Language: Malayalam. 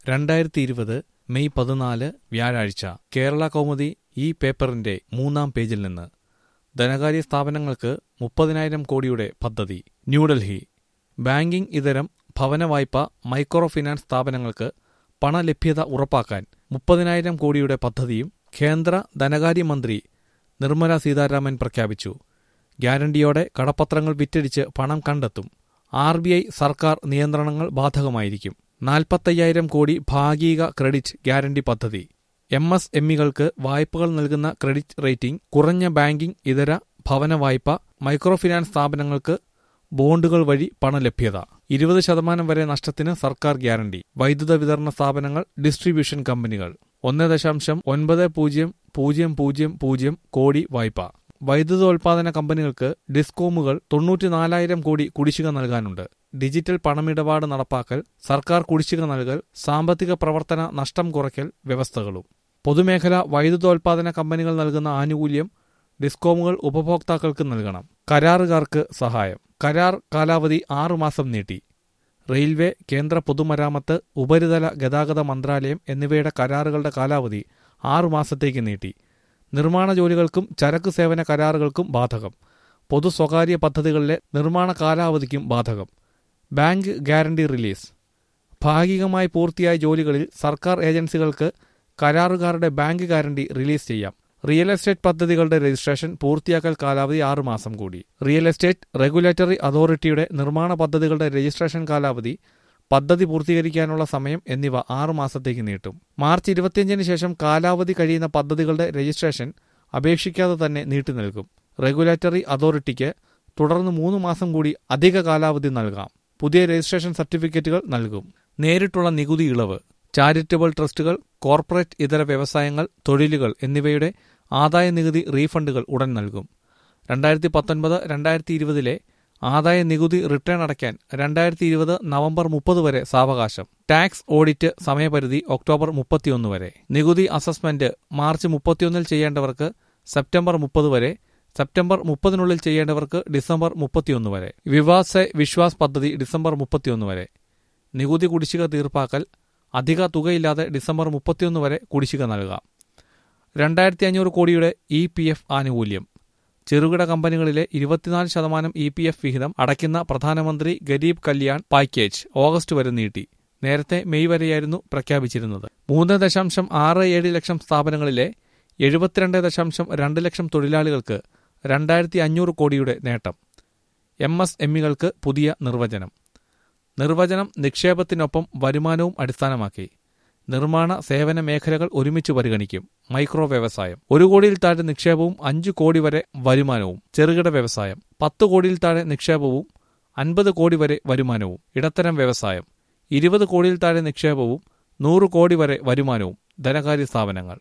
രണ്ടായിരത്തി ഇരുപത് മെയ് പതിനാല് വ്യാഴാഴ്ച കേരള കൗമുദി ഈ പേപ്പറിന്റെ മൂന്നാം പേജിൽ നിന്ന് ധനകാര്യ സ്ഥാപനങ്ങൾക്ക് മുപ്പതിനായിരം കോടിയുടെ പദ്ധതി ന്യൂഡൽഹി ബാങ്കിംഗ് ഇതരം ഭവന വായ്പ മൈക്രോ ഫിനാൻസ് സ്ഥാപനങ്ങൾക്ക് പണലഭ്യത ഉറപ്പാക്കാൻ മുപ്പതിനായിരം കോടിയുടെ പദ്ധതിയും കേന്ദ്ര ധനകാര്യമന്ത്രി നിർമ്മല സീതാരാമൻ പ്രഖ്യാപിച്ചു ഗ്യാരണ്ടിയോടെ കടപ്പത്രങ്ങൾ വിറ്റഴിച്ച് പണം കണ്ടെത്തും ആർ ബി ഐ സർക്കാർ നിയന്ത്രണങ്ങൾ ബാധകമായിരിക്കും നാൽപ്പത്തയ്യായിരം കോടി ഭാഗിക ക്രെഡിറ്റ് ഗ്യാരണ്ടി പദ്ധതി എം എസ് എമ്മികൾക്ക് വായ്പകൾ നൽകുന്ന ക്രെഡിറ്റ് റേറ്റിംഗ് കുറഞ്ഞ ബാങ്കിംഗ് ഇതര ഭവന വായ്പ മൈക്രോ ഫിനാൻസ് സ്ഥാപനങ്ങൾക്ക് ബോണ്ടുകൾ വഴി പണലഭ്യത ഇരുപത് ശതമാനം വരെ നഷ്ടത്തിന് സർക്കാർ ഗ്യാരണ്ടി വൈദ്യുത വിതരണ സ്ഥാപനങ്ങൾ ഡിസ്ട്രിബ്യൂഷൻ കമ്പനികൾ ഒന്ന് ദശാംശം ഒൻപത് പൂജ്യം പൂജ്യം പൂജ്യം പൂജ്യം കോടി വായ്പ വൈദ്യുതോൽപാദന കമ്പനികൾക്ക് ഡിസ്കോമുകൾ തൊണ്ണൂറ്റിനാലായിരം കോടി കുടിശ്ശിക നൽകാനുണ്ട് ഡിജിറ്റൽ പണമിടപാട് നടപ്പാക്കൽ സർക്കാർ കുടിശ്ശിക നൽകൽ സാമ്പത്തിക പ്രവർത്തന നഷ്ടം കുറയ്ക്കൽ വ്യവസ്ഥകളും പൊതുമേഖല വൈദ്യുതോൽപാദന കമ്പനികൾ നൽകുന്ന ആനുകൂല്യം ഡിസ്കോമുകൾ ഉപഭോക്താക്കൾക്ക് നൽകണം കരാറുകാർക്ക് സഹായം കരാർ കാലാവധി ആറുമാസം നീട്ടി റെയിൽവേ കേന്ദ്ര പൊതുമരാമത്ത് ഉപരിതല ഗതാഗത മന്ത്രാലയം എന്നിവയുടെ കരാറുകളുടെ കാലാവധി ആറുമാസത്തേക്ക് നീട്ടി നിർമ്മാണ ജോലികൾക്കും ചരക്ക് സേവന കരാറുകൾക്കും ബാധകം പൊതു സ്വകാര്യ പദ്ധതികളിലെ നിർമ്മാണ കാലാവധിക്കും ബാധകം ബാങ്ക് ഗ്യാരണ്ടി റിലീസ് ഭാഗികമായി പൂർത്തിയായ ജോലികളിൽ സർക്കാർ ഏജൻസികൾക്ക് കരാറുകാരുടെ ബാങ്ക് ഗ്യാരണ്ടി റിലീസ് ചെയ്യാം റിയൽ എസ്റ്റേറ്റ് പദ്ധതികളുടെ രജിസ്ട്രേഷൻ പൂർത്തിയാക്കൽ കാലാവധി ആറുമാസം കൂടി റിയൽ എസ്റ്റേറ്റ് റെഗുലേറ്ററി അതോറിറ്റിയുടെ നിർമ്മാണ പദ്ധതികളുടെ രജിസ്ട്രേഷൻ കാലാവധി പദ്ധതി പൂർത്തീകരിക്കാനുള്ള സമയം എന്നിവ ആറുമാസത്തേക്ക് നീട്ടും മാർച്ച് ഇരുപത്തിയഞ്ചിന് ശേഷം കാലാവധി കഴിയുന്ന പദ്ധതികളുടെ രജിസ്ട്രേഷൻ അപേക്ഷിക്കാതെ തന്നെ നീട്ടി നൽകും റെഗുലേറ്ററി അതോറിറ്റിക്ക് തുടർന്ന് മൂന്ന് മാസം കൂടി അധിക കാലാവധി നൽകാം പുതിയ രജിസ്ട്രേഷൻ സർട്ടിഫിക്കറ്റുകൾ നൽകും നേരിട്ടുള്ള നികുതി ഇളവ് ചാരിറ്റബിൾ ട്രസ്റ്റുകൾ കോർപ്പറേറ്റ് ഇതര വ്യവസായങ്ങൾ തൊഴിലുകൾ എന്നിവയുടെ ആദായ നികുതി റീഫണ്ടുകൾ ഉടൻ നൽകും രണ്ടായിരത്തി പത്തൊൻപത് രണ്ടായിരത്തി ഇരുപതിലെ ആദായ നികുതി റിട്ടേൺ അടയ്ക്കാൻ രണ്ടായിരത്തി ഇരുപത് നവംബർ മുപ്പത് വരെ സാവകാശം ടാക്സ് ഓഡിറ്റ് സമയപരിധി ഒക്ടോബർ മുപ്പത്തിയൊന്ന് വരെ നികുതി അസസ്മെന്റ് മാർച്ച് മുപ്പത്തിയൊന്നിൽ ചെയ്യേണ്ടവർക്ക് സെപ്റ്റംബർ മുപ്പത് വരെ സെപ്റ്റംബർ മുപ്പതിനുള്ളിൽ ചെയ്യേണ്ടവർക്ക് ഡിസംബർ മുപ്പത്തിയൊന്ന് വരെ വിവാദ് സെ വിശ്വാസ് പദ്ധതി ഡിസംബർ മുപ്പത്തിയൊന്ന് വരെ നികുതി കുടിശ്ശിക തീർപ്പാക്കൽ അധിക തുകയില്ലാതെ ഡിസംബർ മുപ്പത്തിയൊന്ന് വരെ കുടിശ്ശിക നൽകാം രണ്ടായിരത്തി അഞ്ഞൂറ് കോടിയുടെ ഇ പി എഫ് ആനുകൂല്യം ചെറുകിട കമ്പനികളിലെ ഇരുപത്തിനാല് ശതമാനം ഇ പി എഫ് വിഹിതം അടയ്ക്കുന്ന പ്രധാനമന്ത്രി ഗരീബ് കല്യാൺ പാക്കേജ് ഓഗസ്റ്റ് വരെ നീട്ടി നേരത്തെ മെയ് വരെയായിരുന്നു പ്രഖ്യാപിച്ചിരുന്നത് മൂന്ന് ദശാംശം ആറ് ഏഴ് ലക്ഷം സ്ഥാപനങ്ങളിലെ എഴുപത്തിരണ്ട് ദശാംശം രണ്ട് ലക്ഷം തൊഴിലാളികൾക്ക് രണ്ടായിരത്തി അഞ്ഞൂറ് കോടിയുടെ നേട്ടം എം എസ് എമ്മികൾക്ക് പുതിയ നിർവചനം നിർവചനം നിക്ഷേപത്തിനൊപ്പം വരുമാനവും അടിസ്ഥാനമാക്കി നിർമ്മാണ സേവന മേഖലകൾ ഒരുമിച്ച് പരിഗണിക്കും മൈക്രോ വ്യവസായം ഒരു കോടിയിൽ താഴെ നിക്ഷേപവും അഞ്ചു കോടി വരെ വരുമാനവും ചെറുകിട വ്യവസായം പത്ത് കോടിയിൽ താഴെ നിക്ഷേപവും അൻപത് കോടി വരെ വരുമാനവും ഇടത്തരം വ്യവസായം ഇരുപത് കോടിയിൽ താഴെ നിക്ഷേപവും നൂറ് കോടി വരെ വരുമാനവും ധനകാര്യ സ്ഥാപനങ്ങൾ